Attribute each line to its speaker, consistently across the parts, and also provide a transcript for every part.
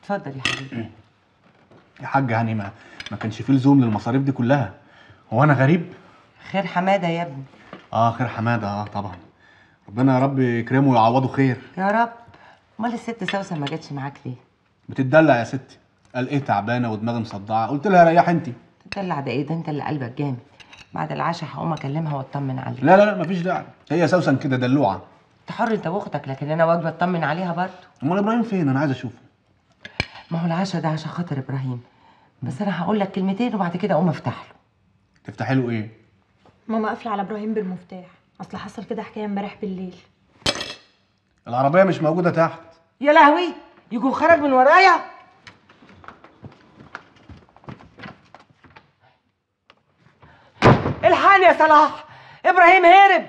Speaker 1: اتفضل يا حبيبي
Speaker 2: يا حاج يعني ما ما كانش فيه لزوم للمصاريف دي كلها هو انا غريب
Speaker 1: خير حماده يا ابني
Speaker 2: اه خير حماده اه طبعا ربنا يا رب يكرمه ويعوضه خير
Speaker 1: يا رب امال الست سوسن ما جاتش معاك ليه
Speaker 2: بتدلع يا ستي قال ايه تعبانه ودماغي مصدعه قلت لها ريح انت
Speaker 1: تدلع ده ايه ده انت اللي قلبك جامد بعد العشاء هقوم اكلمها واطمن عليها
Speaker 2: لا لا لا مفيش داعي هي سوسن كده دلوعه
Speaker 1: انت حر انت واختك لكن انا واجبه اطمن عليها برضه
Speaker 2: امال ابراهيم فين انا عايز اشوفه
Speaker 1: ما هو العشاء ده عشان خاطر ابراهيم بس انا هقول لك كلمتين وبعد كده اقوم افتح له
Speaker 2: تفتحي له ايه
Speaker 3: ماما قافله على ابراهيم بالمفتاح اصل حصل كده حكايه امبارح بالليل
Speaker 2: العربيه مش موجوده تحت
Speaker 1: يا لهوي يكون خرج من ورايا الحقني يا صلاح ابراهيم هرب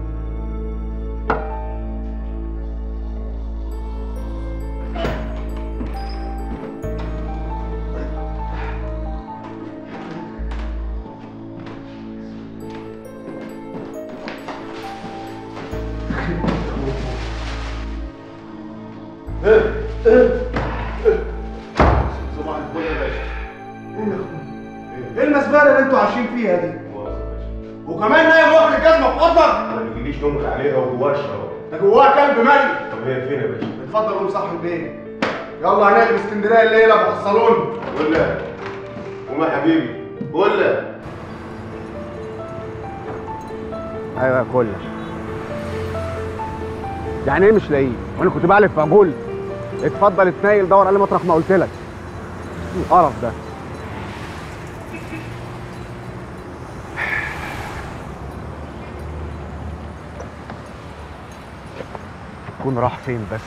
Speaker 2: صباح الفل يا باشا ايه المزبله اللي انتوا عايشين فيها دي وكمان نايم واخد الجزمه في اوضتك
Speaker 4: ما بيجيليش نومك عليها وجواها الشراب
Speaker 2: ده جواها كلب ميت
Speaker 4: طب هي فين يا باشا؟
Speaker 2: اتفضل قوم صاحب البيت يلا هنقلب اسكندريه الليله ابو الصالون
Speaker 4: ولا قوم يا حبيبي ولا
Speaker 5: ايوه يا كل يعني ايه مش لاقيه وانا كنت بعلف في عجول اتفضل اتنيل دور عليه مطرح ما قلت لك القرف ده يكون راح فين بس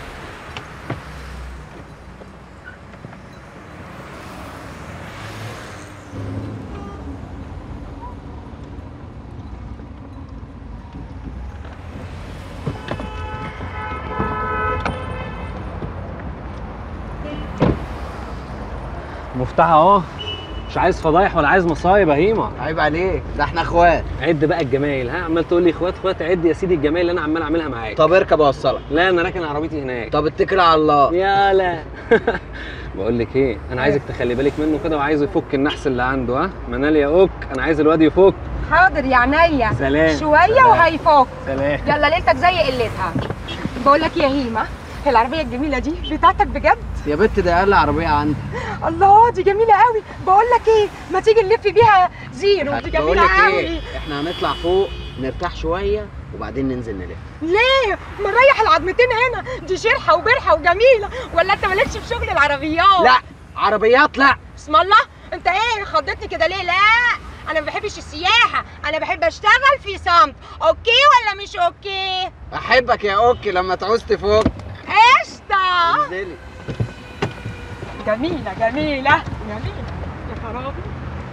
Speaker 6: مفتاح اهو مش عايز فضايح ولا عايز مصايب يا هيما
Speaker 7: عيب عليك ده احنا اخوات
Speaker 6: عد بقى الجمايل ها عمال تقول لي اخوات اخوات عد يا سيدي الجمايل اللي انا عمال اعملها معاك
Speaker 7: طب اركب اوصلك
Speaker 6: لا انا راكن عربيتي هناك
Speaker 7: طب اتكل على الله
Speaker 6: يا لا بقول لك ايه انا عايزك تخلي بالك منه كده وعايزه يفك النحس اللي عنده ها منال يا اوك انا عايز الواد يفك
Speaker 8: حاضر يا عينيا
Speaker 6: سلام
Speaker 8: شويه
Speaker 6: سلام.
Speaker 8: وهيفوق
Speaker 6: سلام
Speaker 8: يلا ليلتك زي قلتها بقول لك يا هيما العربيه الجميله دي بتاعتك بجد
Speaker 7: يا بت ده اقل عربيه عندي
Speaker 8: الله دي جميله قوي بقول لك ايه ما تيجي نلف بيها زيرو دي
Speaker 7: بقول
Speaker 8: جميله
Speaker 7: لك
Speaker 8: قوي
Speaker 7: ايه احنا هنطلع فوق نرتاح شويه وبعدين ننزل نلف
Speaker 8: ليه ما نريح العظمتين هنا دي شرحه وبرحه وجميله ولا انت مالكش في شغل العربيات
Speaker 7: لا عربيات لا
Speaker 8: اسم الله انت ايه خضتني كده ليه لا انا ما بحبش السياحه انا بحب اشتغل في صمت اوكي ولا مش اوكي
Speaker 7: احبك يا اوكي لما تعوز تفوق
Speaker 8: قشطه
Speaker 7: انزلي
Speaker 8: جميلة جميلة جميلة يا خرابي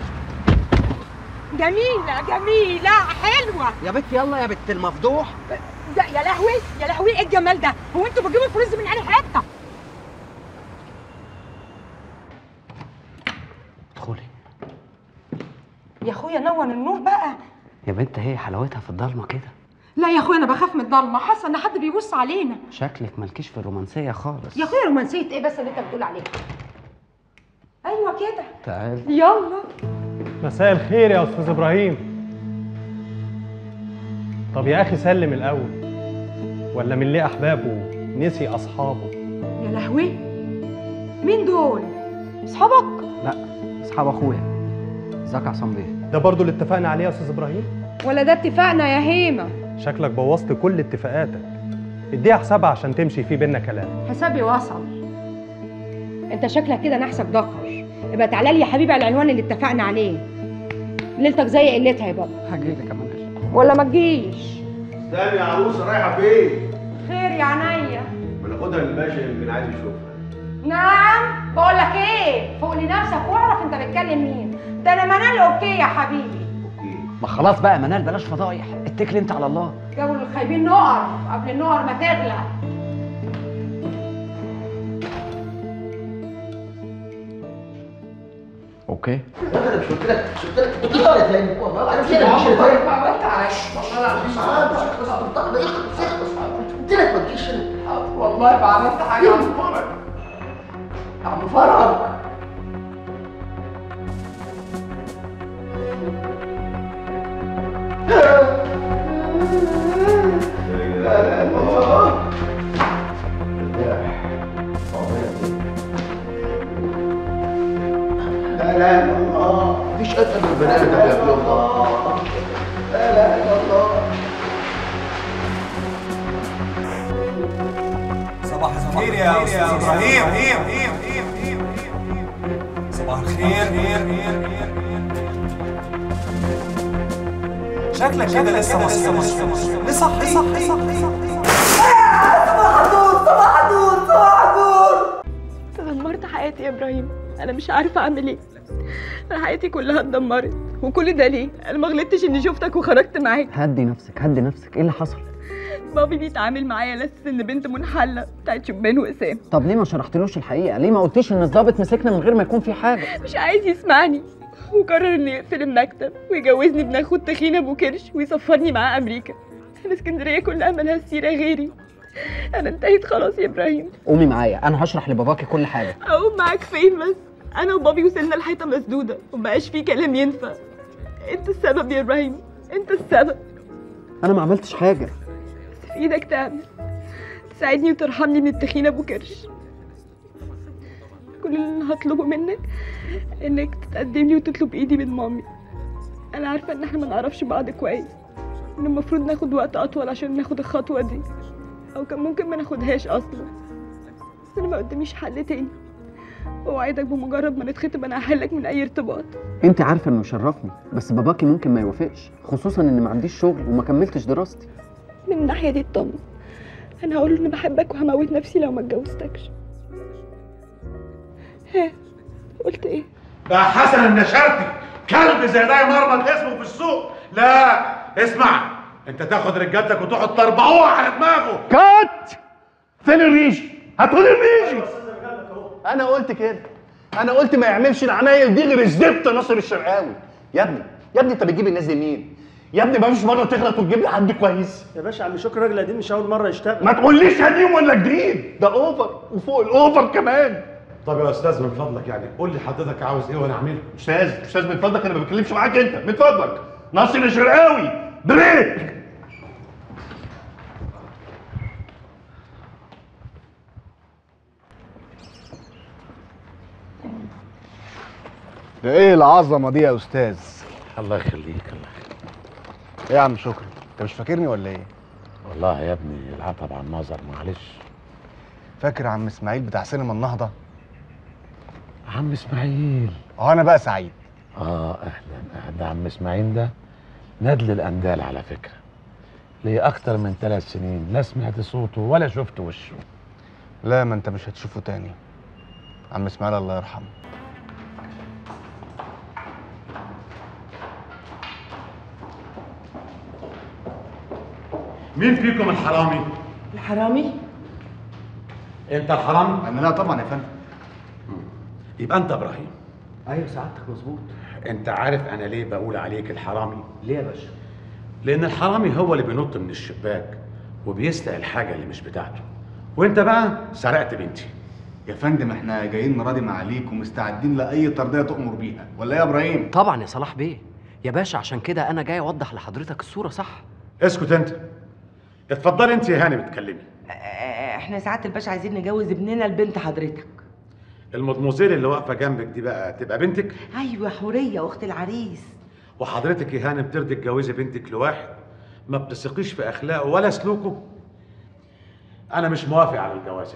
Speaker 8: جميلة جميلة حلوة
Speaker 7: يا بت يلا يا بت المفضوح
Speaker 8: ده يا لهوي يا لهوي ايه الجمال ده هو انتوا بتجيبوا الفلوس دي من اي حتة
Speaker 6: ادخلي
Speaker 8: يا اخويا نور النور بقى
Speaker 6: يا بنت هي حلاوتها في الضلمه كده
Speaker 8: لا يا اخويا انا بخاف من الضلمة حاسة ان حد بيبص علينا
Speaker 6: شكلك مالكيش في الرومانسيه خالص
Speaker 8: يا اخويا رومانسية ايه بس اللي انت بتقول عليها ايوه كده
Speaker 6: تعال
Speaker 8: يلا
Speaker 9: مساء الخير يا استاذ ابراهيم طب يا اخي سلم الاول ولا من ليه احبابه نسي اصحابه
Speaker 8: يا لهوي مين دول اصحابك
Speaker 6: لا اصحاب اخويا ازيك يا عصام بيه
Speaker 9: ده برضو اللي اتفقنا عليه يا استاذ ابراهيم
Speaker 8: ولا ده اتفقنا يا هيمة
Speaker 9: شكلك بوظت كل اتفاقاتك اديها حسابها عشان تمشي في بينا كلام
Speaker 8: حسابي وصل انت شكلك كده نحسك دكر يبقى تعالى لي يا حبيبي على العنوان اللي اتفقنا عليه ليلتك زي قلتها يا بابا
Speaker 6: هجيلك يا منال
Speaker 8: ولا ما تجيش
Speaker 4: استني يا عروسه رايحه فين؟
Speaker 8: خير يا عينيا
Speaker 4: ما ناخدها للباشا يمكن عايز يشوفها
Speaker 8: نعم بقول لك ايه فوق لنفسك واعرف انت بتكلم مين ده انا منال اوكي يا حبيبي
Speaker 4: اوكي
Speaker 6: ما خلاص بقى يا منال بلاش فضايح اتكل انت على الله
Speaker 8: جو الخايبين نقر قبل النقر ما تغلى
Speaker 6: اوكي
Speaker 7: انا مش قلت لك مش قلت لك بتطلع تاني والله انا مش كده مش تاني قلت لك ما تجيش هنا
Speaker 8: والله ما عملت حاجه
Speaker 7: يا عم فرج لا لا الله لا لا الا الله مفيش اتقل من البني ادم يا ابن الله لا لا الا الله
Speaker 10: صباح الخير يا استاذ ابراهيم صباح الخير شكلك كده لسه مصحي لسه صحي
Speaker 11: دمرت حياتي يا ابراهيم انا مش عارفه اعمل ايه انا حياتي كلها اتدمرت وكل ده ليه انا ما غلطتش اني شفتك وخرجت معاك
Speaker 12: هدي نفسك هدي نفسك ايه اللي حصل
Speaker 11: بابي بيتعامل معايا على اساس ان بنت منحله بتاعت شبان واسام
Speaker 12: طب ليه ما شرحتلوش الحقيقه ليه ما قلتيش ان الضابط مسكنا من غير ما يكون في حاجه
Speaker 11: مش عايز يسمعني وقرر انه يقفل المكتب ويجوزني ابن اخو التخين ابو كرش ويسفرني معاه امريكا انا اسكندريه كلها مالها سيره غيري انا انتهيت خلاص يا ابراهيم
Speaker 12: قومي معايا انا هشرح لباباكي كل حاجه
Speaker 11: اقوم معاك فين بس انا وبابي وصلنا لحيطه مسدوده ومبقاش في كلام ينفع انت السبب يا ابراهيم انت السبب
Speaker 12: انا ما عملتش حاجه
Speaker 11: بس في ايدك تعمل تساعدني وترحمني من التخين ابو كرش كل اللي انا هطلبه منك انك تتقدم لي وتطلب ايدي من مامي انا عارفه ان احنا ما نعرفش بعض كويس ان المفروض ناخد وقت اطول عشان ناخد الخطوه دي او كان ممكن ما ناخدهاش اصلا بس انا ما قداميش حل تاني اوعدك بمجرد ما نتخطب انا هحلك من اي ارتباط
Speaker 12: انت عارفه انه شرفني بس باباكي ممكن ما يوافقش خصوصا ان ما عنديش شغل وما كملتش دراستي
Speaker 11: من الناحيه دي اطمن انا هقول اني بحبك وهموت نفسي لو ما اتجوزتكش ها قلت ايه
Speaker 2: ده حسن النشرتي كلب زي ده يمرمط اسمه في السوق لا اسمع انت تاخد رجالتك وتقعد تربعوها على دماغه
Speaker 5: كات فين الريشي هتقول الريشي انا قلت كده انا قلت ما يعملش العمايل دي غير الزفت ناصر الشرقاوي يا ابني يا ابني انت بتجيب الناس دي منين يا ابني ما فيش مره تغلط وتجيب لي حد كويس
Speaker 9: يا باشا عم شكري راجل قديم مش اول مره يشتغل
Speaker 5: ما تقوليش قديم ولا جديد ده اوفر وفوق الاوفر كمان
Speaker 2: طب يا استاذ من فضلك يعني قول لي حضرتك عاوز ايه وانا اعمله
Speaker 5: استاذ استاذ من فضلك انا ما بتكلمش معاك انت من فضلك ناصر الشرقاوي بريك ده ايه العظمه دي يا استاذ
Speaker 13: الله يخليك الله يخليك
Speaker 5: ايه يا عم شكري انت مش فاكرني ولا ايه
Speaker 13: والله يا ابني العتب عن نظر معلش
Speaker 5: فاكر عم اسماعيل بتاع سينما النهضه
Speaker 13: عم اسماعيل
Speaker 5: اه انا بقى سعيد
Speaker 13: اه اهلا اهلا عم اسماعيل ده ندل الاندال على فكره ليه اكتر من ثلاث سنين لا سمعت صوته ولا شفت وشه
Speaker 5: لا ما انت مش هتشوفه تاني عم اسماعيل الله يرحمه
Speaker 2: مين فيكم الحرامي
Speaker 1: الحرامي
Speaker 2: انت الحرامي
Speaker 5: انا لا طبعا يا فندم
Speaker 2: يبقى انت ابراهيم
Speaker 7: ايوه سعادتك مظبوط
Speaker 2: انت عارف انا ليه بقول عليك الحرامي
Speaker 7: ليه يا باشا
Speaker 2: لان الحرامي هو اللي بينط من الشباك وبيسرق الحاجه اللي مش بتاعته وانت بقى سرقت بنتي
Speaker 5: يا فندم احنا جايين نراضي معاليك ومستعدين لاي ترضيه تؤمر بيها ولا ايه يا ابراهيم
Speaker 12: طبعا يا صلاح بيه يا باشا عشان كده انا جاي اوضح لحضرتك الصوره صح
Speaker 2: اسكت انت اتفضلي انت يا هاني بتكلمي
Speaker 1: آه، احنا ساعات الباشا عايزين نجوز ابننا لبنت حضرتك
Speaker 2: المدموزيل اللي واقفه جنبك دي بقى تبقى بنتك
Speaker 1: ايوه حوريه واخت العريس
Speaker 2: وحضرتك يا هاني بترضي تجوزي بنتك لواحد ما بتثقيش في اخلاقه ولا سلوكه انا مش موافق على الجوازه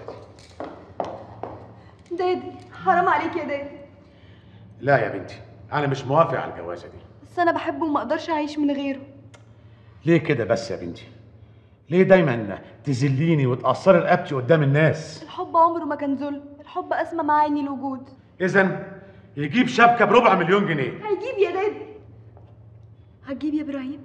Speaker 2: دي
Speaker 14: دادي حرام عليك يا دادي
Speaker 2: لا يا بنتي انا مش موافق على الجوازه دي
Speaker 14: بس انا بحبه وما اقدرش اعيش من غيره
Speaker 2: ليه كده بس يا بنتي ليه دايما تذليني وتقصري رقبتي قدام الناس
Speaker 14: الحب عمره ما كان ظلم الحب اسمى معاني الوجود
Speaker 2: اذا يجيب شبكه بربع مليون جنيه
Speaker 14: هيجيب يا دادي هتجيب يا ابراهيم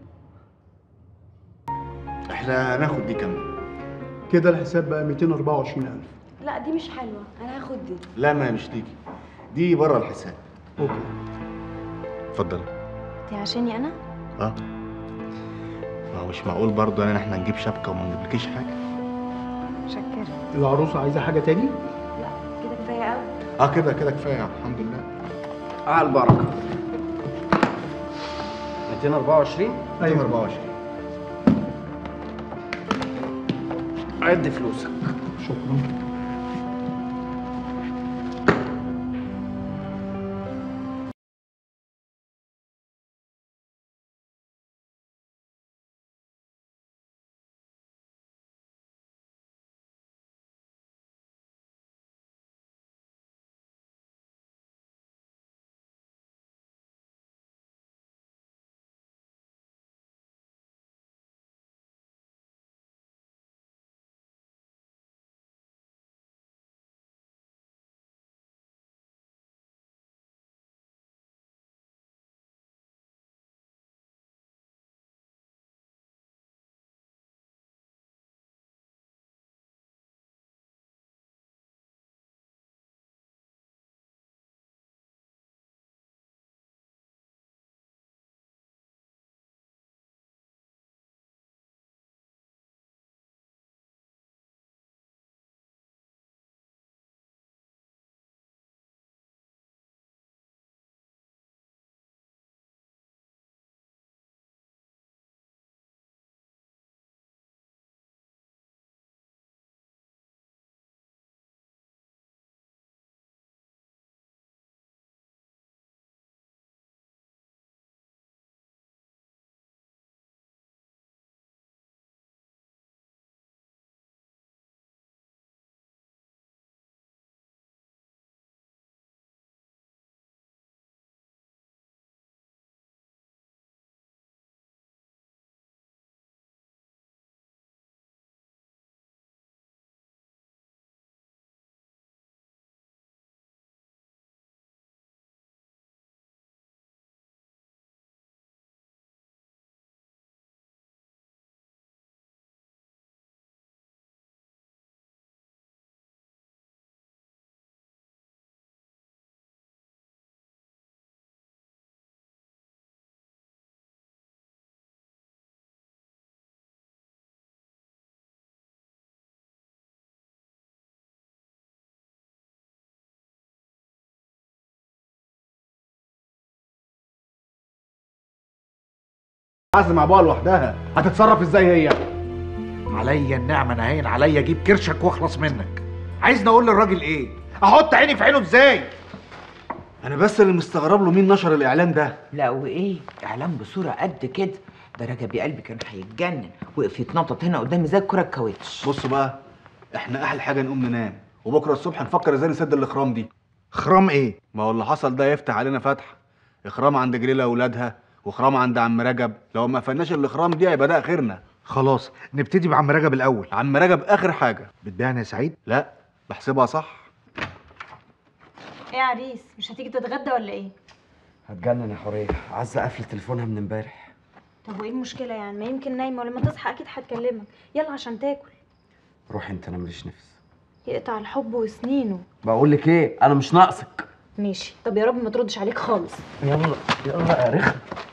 Speaker 5: احنا هناخد دي كام
Speaker 15: كده الحساب بقى 224000
Speaker 14: لا دي مش حلوه انا هاخد دي
Speaker 5: لا ما مش ليكي دي بره الحساب
Speaker 15: اوكي
Speaker 5: اتفضل
Speaker 14: دي عشاني انا
Speaker 5: اه ما هو مش معقول برضه ان احنا نجيب شبكه وما نجيبلكيش حاجه
Speaker 14: متشكره
Speaker 15: العروسه عايزه حاجه تاني
Speaker 14: لا كده كفايه قوي
Speaker 2: اه كده كده كفايه الحمد لله
Speaker 12: على البركه 224
Speaker 2: ايوه 24
Speaker 12: عد فلوسك
Speaker 2: شكرا عزم ابوها لوحدها هتتصرف ازاي هي
Speaker 16: عليا النعمه نهين عليا اجيب كرشك واخلص منك عايزني اقول للراجل ايه احط عيني في عينه ازاي
Speaker 2: انا بس اللي مستغرب له مين نشر الاعلان ده
Speaker 1: لا وايه اعلان بصوره قد كده ده رجب يا قلبي كان هيتجنن وقف يتنطط هنا قدامي زي الكره الكاوتش
Speaker 2: بص بقى احنا احلى حاجه نقوم ننام وبكره الصبح نفكر ازاي نسد الاخرام دي
Speaker 16: خرام ايه
Speaker 2: ما هو اللي حصل ده يفتح علينا فتح اخرام عند جليله اولادها واخرام عند عم رجب لو ما قفلناش الاخرام دي هيبقى ده اخرنا
Speaker 16: خلاص نبتدي بعم رجب الاول
Speaker 2: عم رجب اخر حاجه
Speaker 16: بتبيعني يا سعيد
Speaker 2: لا بحسبها صح
Speaker 3: ايه يا عريس مش هتيجي تتغدى ولا ايه
Speaker 12: هتجنن يا حوريه عزه قفلت تليفونها من امبارح
Speaker 3: طب وايه المشكله يعني ما يمكن نايمه ولما تصحى اكيد هتكلمك يلا عشان تاكل
Speaker 12: روح انت انا ماليش نفس
Speaker 3: يقطع الحب وسنينه
Speaker 12: بقول لك ايه انا مش ناقصك
Speaker 3: ماشي طب يا رب ما تردش عليك خالص
Speaker 12: يلا يلا يا رخم